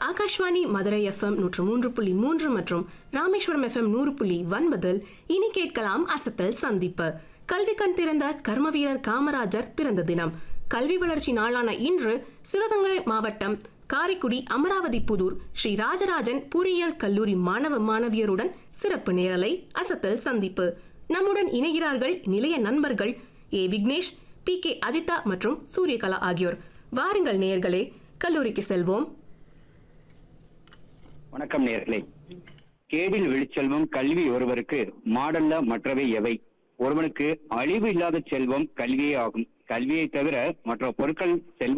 Akashvani Madurai FM நூற்று மூன்று புள்ளி மூன்று மற்றும் ராமேஸ்வரம் எஃப்எம் நூறு புள்ளி ஒன்பதில் இனி கேட்கலாம் அசத்தல் சந்திப்பு கல்வி கண் திறந்த கர்ம வீரர் காமராஜர் பிறந்த தினம் கல்வி வளர்ச்சி நாளான இன்று சிவகங்கை மாவட்டம் காரைக்குடி அமராவதி புதூர் ஸ்ரீ ராஜராஜன் பொறியியல் கல்லூரி மாணவ மாணவியருடன் சிறப்பு நேரலை அசத்தல் சந்திப்பு நம்முடன் இணைகிறார்கள் நிலைய நண்பர்கள் A Vignesh P K Ajitha மற்றும் சூரியகலா ஆகியோர் வாருங்கள் நேயர்களே கல்லூரிக்கு செல்வோம் வணக்கம் நேர்களே கேடில் வெளிச்செல்வம் கல்வி ஒருவருக்கு மாடல்ல மற்றவை எவை ஒருவனுக்கு அழிவு இல்லாத செல்வம் கல்வியே ஆகும் கல்வியை தவிர மற்ற பொருட்கள் செல்வம்